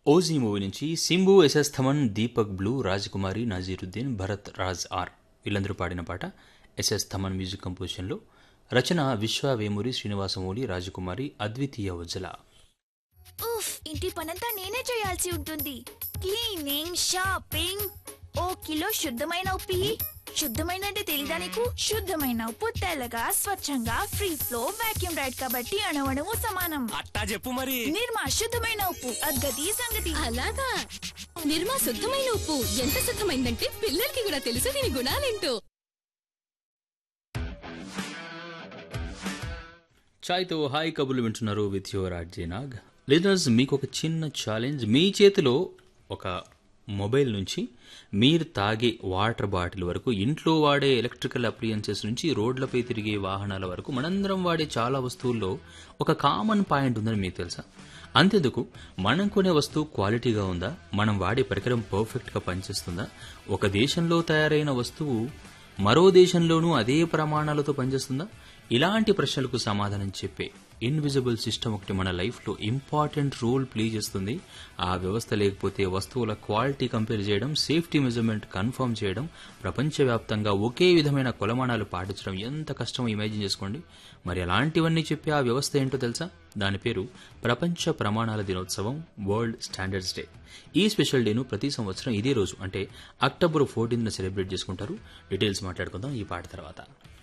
OG movie నుంచి Simbu S S Thaman Deepak blue Rajakumari Nazeeruddin Bharat Raj R వీళ్ళందరూ పాడిన పాట ఎస్ఎస్ థమన్ మ్యూజిక్ కంపోజిషన్లో రచన విశ్వ వేమూరి శ్రీనివాసమూలి రాజకుమారి అద్వితీయ ఉజ్జల ఉఫ్ ఇంటి పనంతా నేనే చేయాల్సి ఉంటుంది క్లీనింగ్ షాపింగ్ ఓ కిలో శుద్ధమైన ఉప్పి శుద్ధమైన అంటే తెలీదా నీకు శుద్ధమైన ఉప్పు తెల్లగా స్వచ్ఛంగా ఫ్రీ ఫ్లో వాక్యూమ్ రైడ్ కాబట్టి అణవణము సమానం అట్టా చెప్పు మరి నిర్మా శుద్ధమైన ఉప్పు అద్గతి సంగతి అలాగా నిర్మా శుద్ధమైన ఉప్పు ఎంత శుద్ధమైందంటే పిల్లలకి కూడా తెలుసు దీని గుణాలేంటో చాయ్తో హాయ్ కబుర్లు వింటున్నారు with your RJ Nag listeners మీకు ఒక చిన్న ఛాలెంజ్ మీ చేతిలో ఒక మొబైల్ నుంచి మీరు తాగే వాటర్ బాటిల్ వరకు ఇంట్లో వాడే ఎలక్ట్రికల్ అప్లియన్సెస్ నుంచి రోడ్లపై తిరిగే వాహనాల వరకు మనందరం వాడే చాలా వస్తువుల్లో ఒక కామన్ పాయింట్ ఉందని మీకు తెలుసా అంతెందుకు మనం కొనే వస్తువు క్వాలిటీగా ఉందా మనం వాడే పరికరం పర్ఫెక్ట్గా పనిచేస్తుందా ఒక దేశంలో తయారైన వస్తువు మరో దేశంలోనూ అదే ప్రమాణాలతో పనిచేస్తుందా ఇలాంటి ప్రశ్నలకు సమాధానం చెప్పే ఇన్విజిబుల్ సిస్టమ్ ఒకటి మన లైఫ్లో ఇంపార్టెంట్ రోల్ ప్లే చేస్తుంది ఆ వ్యవస్థ లేకపోతే వస్తువుల క్వాలిటీ కంపేర్ చేయడం సేఫ్టీ మెజర్మెంట్ కన్ఫర్మ్ చేయడం ప్రపంచవ్యాప్తంగా ఒకే విధమైన కొలమానాలు పాటించడం ఎంత కష్టమో ఇమాజిన్ చేసుకోండి మరి అలాంటివన్నీ చెప్పి ఆ వ్యవస్థ ఏంటో తెలుసా దాని పేరు ప్రపంచ ప్రమాణాల దినోత్సవం వరల్డ్ స్టాండర్డ్స్ డే ఈ స్పెషల్ డేను ప్రతి సంవత్సరం ఇదే రోజు అంటే అక్టోబర్ ఫోర్టీన్త్ సెలబ్రేట్ చేసుకుంటారు డీటెయిల్స్ మాట్లాడుకుందాం ఈ పాట తర్వాత